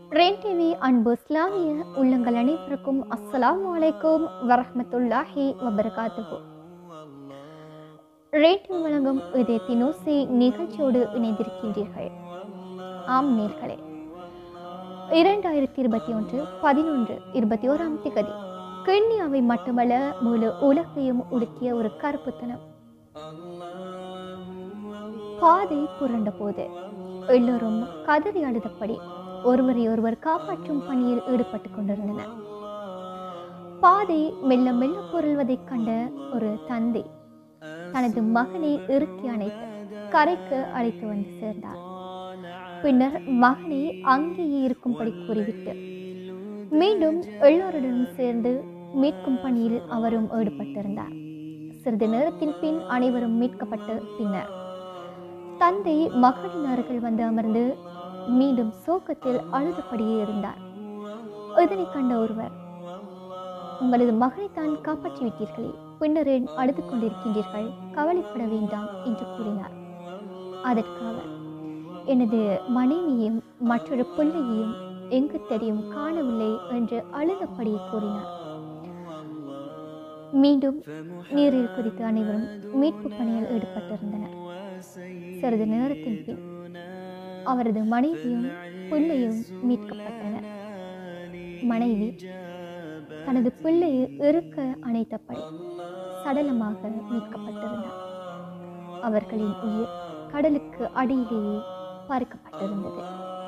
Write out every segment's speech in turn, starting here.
rain TV அன்பு இஸ்லாமிய உள்ளங்கள் அனைவருக்கும் அஸ்ஸலாமு அலைக்கும் வரஹ்மத்துல்லாஹி வபரகாத்துஹு ரெயின் டிவி வழங்கும் இதே தினோசி நிகழ்ச்சியோடு இணைந்திருக்கின்றீர்கள் ஆம் நேர்களே இரண்டாயிரத்தி இருபத்தி ஒன்று பதினொன்று இருபத்தி ஓராம் திகதி கென்யாவை மட்டுமல்ல முழு உலகையும் உலுக்கிய ஒரு கருப்புத்தனம் பாதை புரண்ட போது எல்லோரும் கதறி அழுதபடி ஒருவரை ஒருவர் காப்பாற்றும் பணியில் ஈடுபட்டு கொண்டிருந்தனர் பாதை மெல்ல மெல்ல பொருள்வதைக் கண்ட ஒரு தந்தை தனது மகனை இறுக்கி அணைத்து கரைக்கு அழைத்து வந்து சேர்ந்தார் பின்னர் மகனை அங்கேயே இருக்கும்படி கூறிவிட்டு மீண்டும் எல்லோருடனும் சேர்ந்து மீட்கும் பணியில் அவரும் ஈடுபட்டிருந்தார் சிறிது நேரத்தின் பின் அனைவரும் மீட்கப்பட்டு பின்னர் தந்தை மகனின் அருகில் வந்து அமர்ந்து மீண்டும் சோகத்தில் அழுதபடியே இருந்தார் இதனை கண்ட ஒருவர் உங்களது மகனை தான் காப்பாற்றி விட்டீர்களே பின்னர் ஏன் அழுது கொண்டிருக்கின்றீர்கள் கவலைப்பட வேண்டாம் என்று கூறினார் அதற்கு அவர் எனது மனைவியையும் மற்றொரு பிள்ளையையும் எங்கு தெரியும் காணவில்லை என்று அழுதபடியே கூறினார் மீண்டும் நீரில் குதித்து அனைவரும் மீட்பு பணியில் ஈடுபட்டிருந்தனர் சிறிது நேரத்தின் பின் அவரது மனைவியும் பிள்ளையும் மீட்கப்பட்டனர் மனைவி தனது பிள்ளையை இறுக்க அணைத்தபடி சடலமாக மீட்கப்பட்டிருந்தார் அவர்களின் உயிர் கடலுக்கு அடியிலேயே பறிக்கப்பட்டிருந்தது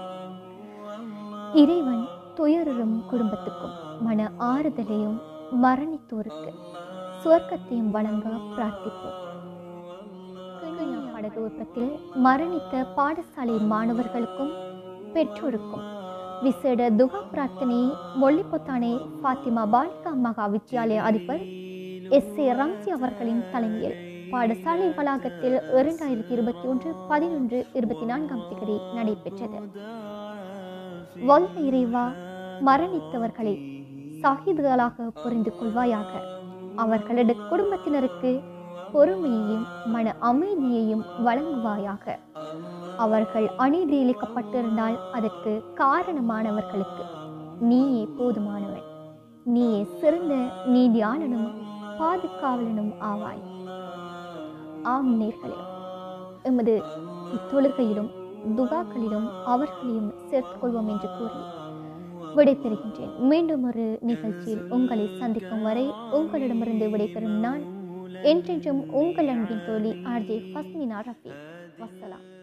இறைவன் துயரும் குடும்பத்துக்கும் மன ஆறுதலையும் மரணித்தோருக்கு சுவர்க்கத்தையும் வழங்க பிரார்த்திப்போம் கென்யா படகு விபத்தில் மரணித்த பாடசாலை மாணவர்களுக்கும் பெற்றோருக்கும் விசேட துகா பிரார்த்தனை மொல்லிப்பொத்தானே ஃபாத்திமா பாலிகா மகா வித்யாலய அதிபர் எஸ் ஏ ரம்சி அவர்களின் தலைமையில் பாடசாலை வளாகத்தில் இரண்டாயிரத்தி இருபத்தி ஒன்று பதினொன்று இருபத்தி நான்காம் தேதி நடைபெற்றது வல்ல இறைவா மரணித்தவர்களை சாகிதுகளாக புரிந்து கொள்வாயாக அவர்களது குடும்பத்தினருக்கு பொறுமையையும் மன அமைதியையும் வழங்குவாயாக அவர்கள் அநீதி இழைக்கப்பட்டிருந்தால் அதற்கு காரணமானவர்களுக்கு நீயே போதுமானவன் நீயே சிறந்த நீதியாளனும் பாதுகாவலனும் ஆவாய் ஆம் நேர்களே எமது இத்தொழுகையிலும் துகாக்களிலும் அவர்களையும் சேர்த்துக் கொள்வோம் என்று கூறி விடைபெறுகின்றேன் மீண்டும் ஒரு நிகழ்ச்சியில் உங்களை சந்திக்கும் வரை உங்களிடமிருந்து விடைபெறும் நான் என்றென்றும் உங்கள் அன்பின் தோழி ஆர்ஜே ஃபஸ்மினா ரஃபி வசலாம்